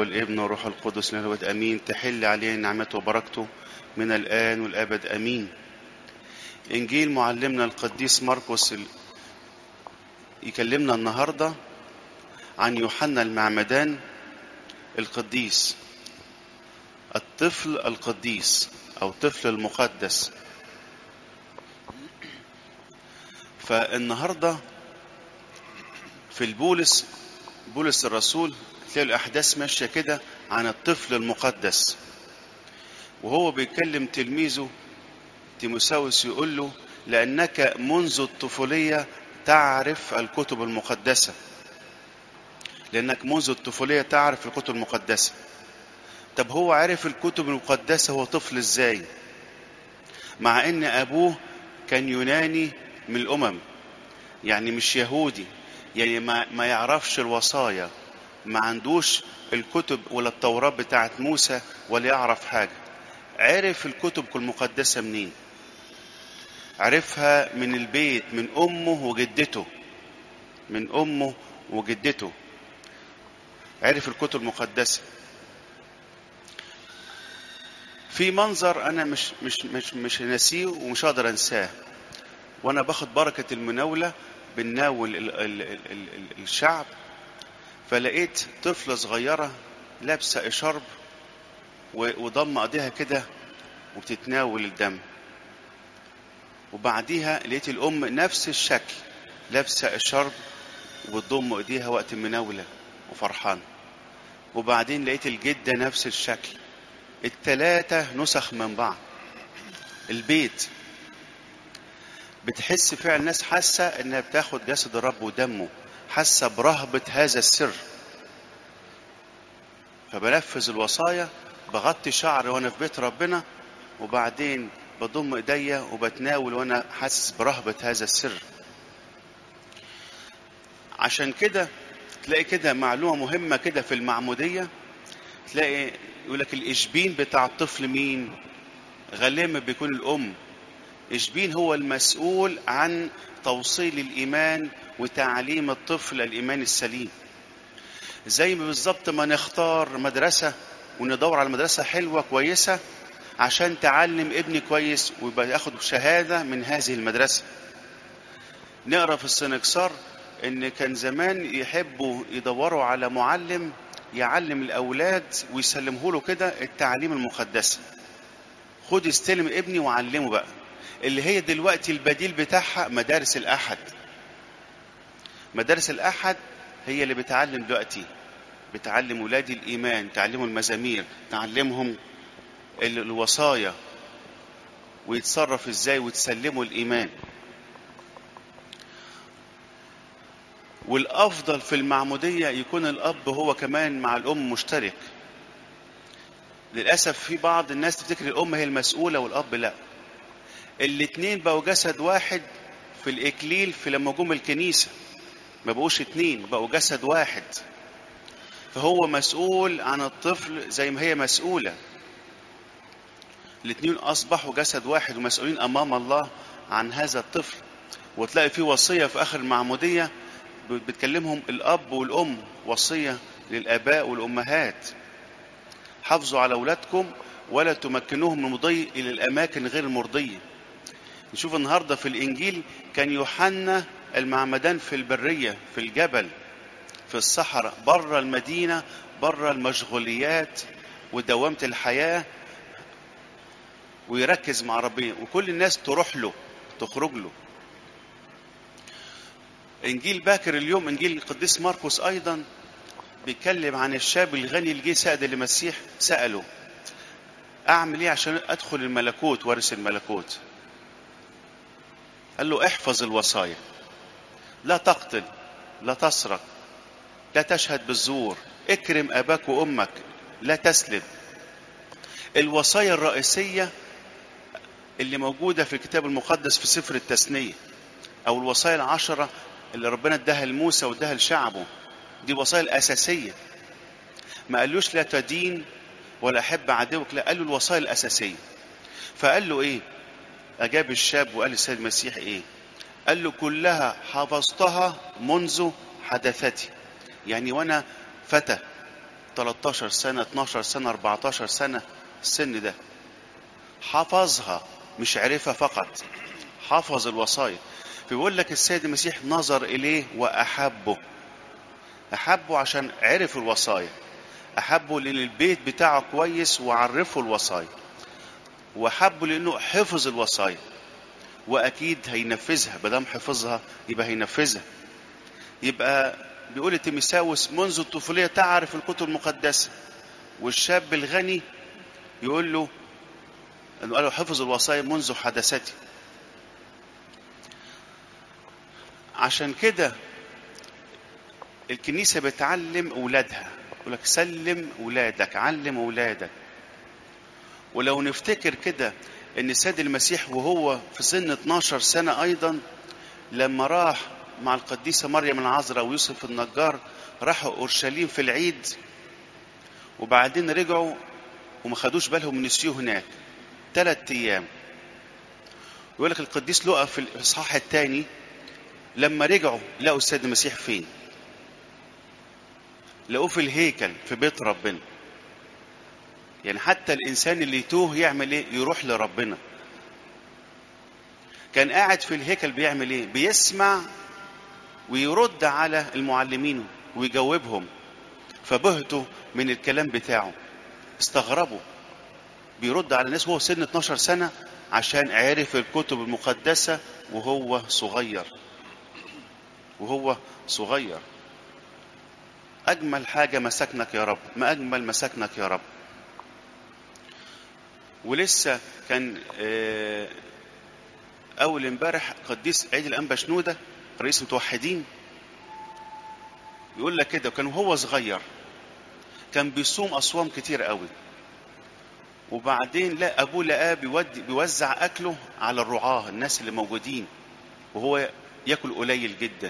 والابن والروح القدس للأبد أمين تحل علينا نعمته وبركته من الآن والأبد أمين إنجيل معلمنا القديس مرقس ال- يكلمنا النهاردة عن يوحنا المعمدان القديس الطفل القديس أو الطفل المقدس فالنهارده في البولس بولس الرسول تلاقي الأحداث ماشية كده عن الطفل المقدس وهو بيكلم تلميذه تيموساوس يقول له لأنك منذ الطفولية تعرف الكتب المقدسة لأنك منذ الطفولية تعرف الكتب المقدسة طب هو عرف الكتب المقدسة هو طفل ازاي مع ان ابوه كان يوناني من الامم يعني مش يهودي يعني ما, ما يعرفش الوصايا ما عندوش الكتب ولا التوراة بتاعت موسى ولا يعرف حاجة عرف الكتب المقدسة منين عرفها من البيت من أمه وجدته من أمه وجدته عرف الكتب المقدسة في منظر أنا مش مش مش مش ناسيه ومش هقدر أنساه وأنا باخد بركة المناولة بنناول ال- ال- ال- ال- ال- الشعب فلقيت طفلة صغيرة لابسة إشارب و- وضم ايديها كده وبتتناول الدم وبعديها لقيت الأم نفس الشكل لابسة إشارب وبتضم ايديها وقت المناولة وفرحانة وبعدين لقيت الجدة نفس الشكل التلاتة نسخ من بعض البيت بتحس فعلا الناس حاسة انها بتاخد جسد الرب ودمه حاسة برهبة هذا السر فبنفذ الوصايا بغطي شعري وانا في بيت ربنا وبعدين بضم ايديا وبتناول وانا حاسس برهبة هذا السر عشان كده تلاقي كده معلومة مهمة كده في المعمودية تلاقي يقول لك الإشبين بتاع الطفل مين غالبا بيكون الأم إشبين هو المسؤول عن توصيل الإيمان وتعليم الطفل الإيمان السليم زي ما بالظبط ما نختار مدرسة وندور على مدرسة حلوة كويسة عشان تعلم ابني كويس ويبقى ياخد شهادة من هذه المدرسة نقرا في السنكسار ان كان زمان يحبوا يدوروا على معلم يعلم الاولاد ويسلمه له كده التعليم المقدسه خد استلم ابني وعلمه بقى اللي هي دلوقتي البديل بتاعها مدارس الاحد مدارس الاحد هي اللي بتعلم دلوقتي بتعلم ولادي الايمان تعلمهم المزامير تعلمهم ال- الوصايا ويتصرف ازاي وتسلموا الايمان والافضل في المعموديه يكون الاب هو كمان مع الام مشترك للاسف في بعض الناس تفتكر الام هي المسؤوله والاب لا الاتنين بقوا جسد واحد في الاكليل في لما جم الكنيسه ما بقوش اتنين بقوا جسد واحد فهو مسؤول عن الطفل زي ما هي مسؤوله الاتنين اصبحوا جسد واحد ومسؤولين امام الله عن هذا الطفل وتلاقي في وصيه في اخر المعموديه بتكلمهم الاب والام وصيه للاباء والامهات حافظوا على اولادكم ولا تمكنوهم من المضي الى الاماكن غير المرضيه نشوف النهارده في الانجيل كان يوحنا المعمدان في البريه في الجبل في الصحراء بره المدينه بره المشغوليات ودوامه الحياه ويركز مع ربنا وكل الناس تروح له تخرج له انجيل باكر اليوم انجيل القديس مرقس ايضا بيتكلم عن الشاب الغني اللي جه سأل المسيح سأله اعمل ايه عشان ادخل الملكوت وارث الملكوت قال له احفظ الوصايا لا تقتل لا تسرق لا تشهد بالزور اكرم اباك وامك لا تسلب الوصايا الرئيسيه اللي موجوده في الكتاب المقدس في سفر التثنيه او الوصايا العشره اللي ربنا اداها لموسى واداها لشعبه دي وصايا الاساسيه ما قالوش لا تدين ولا احب عدوك لا قال له الوصايا الاساسيه فقال له ايه اجاب الشاب وقال للسيد المسيح ايه قال له كلها حفظتها منذ حدثتي يعني وانا فتى 13 سنة 12 سنة 14 سنة السن ده حفظها مش عرفها فقط حفظ الوصايا فبيقول لك السيد المسيح نظر إليه وأحبه أحبه عشان عرف الوصايا أحبه لأن البيت بتاعه كويس وعرفه الوصايا وأحبه لأنه حفظ الوصايا وأكيد هينفذها بدام حفظها يبقى هينفذها يبقى بيقول تيمساوس منذ الطفولية تعرف الكتب المقدسة والشاب الغني يقول له انه قالوا حفظ الوصايا منذ حدثتي عشان كده الكنيسة بتعلم أولادها يقول لك سلم أولادك علم أولادك ولو نفتكر كده ان السيد المسيح وهو في سن 12 سنة ايضا لما راح مع القديسة مريم العذراء ويوسف النجار راحوا اورشليم في العيد وبعدين رجعوا وما خدوش بالهم من نسيوه هناك ثلاث ايام يقول لك القديس لقى في الاصحاح الثاني لما رجعوا لقوا السيد المسيح فين لقوه في الهيكل في بيت ربنا يعني حتى الانسان اللي يتوه يعمل ايه يروح لربنا كان قاعد في الهيكل بيعمل ايه بيسمع ويرد على المعلمين ويجاوبهم فبهتوا من الكلام بتاعه استغربوا بيرد على الناس وهو سن 12 سنة عشان عرف الكتب المقدسة وهو صغير وهو صغير أجمل حاجة مساكنك يا رب ما أجمل مساكنك يا رب ولسه كان أول امبارح قديس عيد الأنبا شنودة رئيس المتوحدين يقول لك كده كان وهو صغير كان بيصوم أصوام كتير قوي وبعدين لا أبوه لقاه بيودي بيوزع أكله على الرعاة الناس اللي موجودين وهو ياكل قليل جدا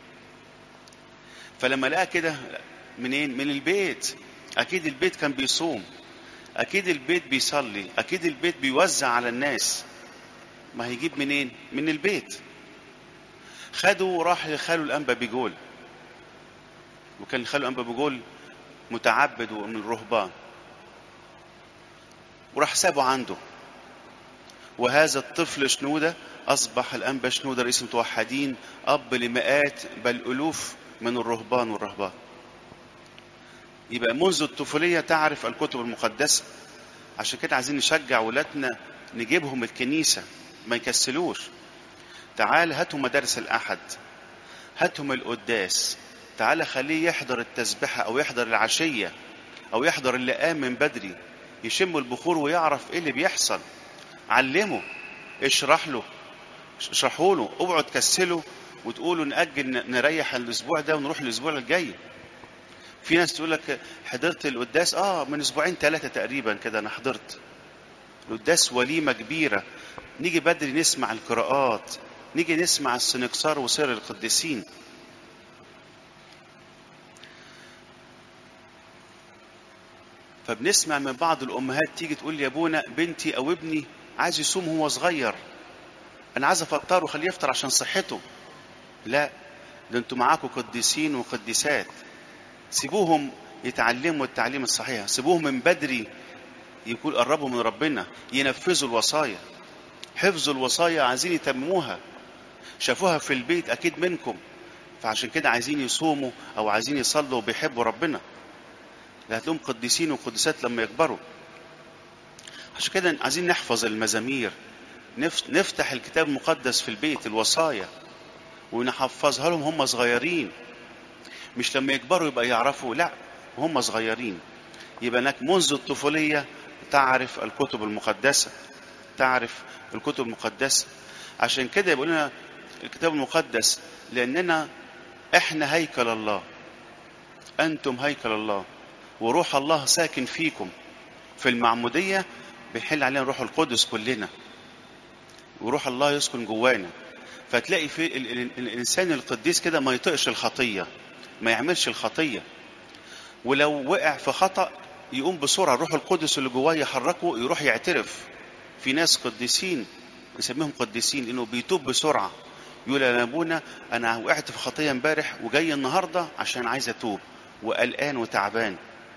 فلما لقى كده منين من البيت أكيد البيت كان بيصوم أكيد البيت بيصلي أكيد البيت بيوزع على الناس ما هيجيب منين من البيت خده وراح لخاله الأنبا بيجول وكان خاله الأنبا بيجول متعبد ومن الرهبان وراح سابه عنده وهذا الطفل شنودة أصبح الأنبا شنودة رئيس المتوحدين أب لمئات بل ألوف من الرهبان والرهبان يبقى منذ الطفولية تعرف الكتب المقدسة عشان كده عايزين نشجع ولادنا نجيبهم الكنيسة ما يكسلوش تعال هاتهم مدارس الأحد هاتهم القداس تعال خليه يحضر التسبحة أو يحضر العشية أو يحضر اللي قام من بدري يشم البخور ويعرف ايه اللي بيحصل علمه اشرح له اشرحوا له اوعوا تكسلوا وتقولوا نأجل نريح الاسبوع ده ونروح الاسبوع الجاي في ناس تقول لك حضرت القداس اه من اسبوعين ثلاثه تقريبا كده انا حضرت القداس وليمه كبيره نيجي بدري نسمع القراءات نيجي نسمع السنكسار وسير القديسين فبنسمع من بعض الامهات تيجي تقول لي يا ابونا بنتي او ابني عايز يصوم هو صغير انا عايز افطره خليه يفطر عشان صحته لا ده انتوا معاكم قديسين وقديسات سيبوهم يتعلموا التعليم الصحيح سيبوهم من بدري يكون قربوا من ربنا ينفذوا الوصايا حفظوا الوصايا عايزين يتمموها شافوها في البيت اكيد منكم فعشان كده عايزين يصوموا او عايزين يصلوا وبيحبوا ربنا لا هتلاقيهم قديسين وقديسات لما يكبروا عشان كده عايزين نحفظ المزامير نفتح الكتاب المقدس في البيت الوصايا ونحفظها لهم هم صغيرين مش لما يكبروا يبقى يعرفوا لا هم صغيرين يبقى انك منذ الطفولية تعرف الكتب المقدسة تعرف الكتب المقدسة عشان كده يقول لنا الكتاب المقدس لأننا احنا هيكل الله أنتم هيكل الله وروح الله ساكن فيكم في المعمودية بيحل علينا روح القدس كلنا وروح الله يسكن جوانا فتلاقي في ال ال الإنسان القديس كده ما يطقش الخطية ما يعملش الخطية ولو وقع في خطأ يقوم بسرعة الروح القدس اللي جواه يحركه يروح يعترف في ناس قديسين نسميهم قديسين انه بيتوب بسرعة يقول يا ابونا انا وقعت في خطية امبارح وجاي النهاردة عشان عايز اتوب وقلقان وتعبان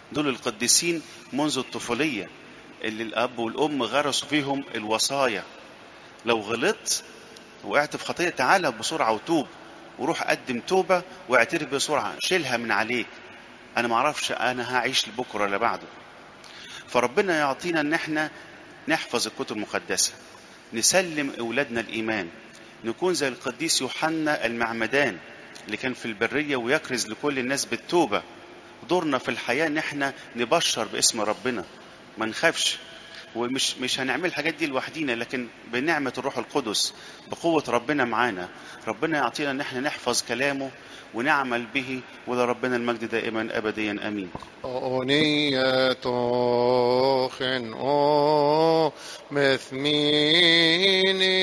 دول القديسين منذ الطفولية اللي الأب والأم غرسوا فيهم الوصايا لو غلطت وقعت في خطية تعالى بسرعة وتوب وروح قدم توبة واعترف بسرعة شيلها من عليك أنا معرفش أنا هعيش لبكرة ولا بعده فربنا يعطينا إن احنا نحفظ الكتب المقدسة نسلم أولادنا الإيمان نكون زي القديس يوحنا المعمدان اللي كان في البرية ويكرز لكل الناس بالتوبة دورنا في الحياة ان احنا نبشر باسم ربنا ما نخافش ومش مش هنعمل الحاجات دي لوحدينا لكن بنعمة الروح القدس بقوة ربنا معانا ربنا يعطينا ان احنا نحفظ كلامه ونعمل به ولربنا المجد دائما ابديا امين أونية خن أو مثمين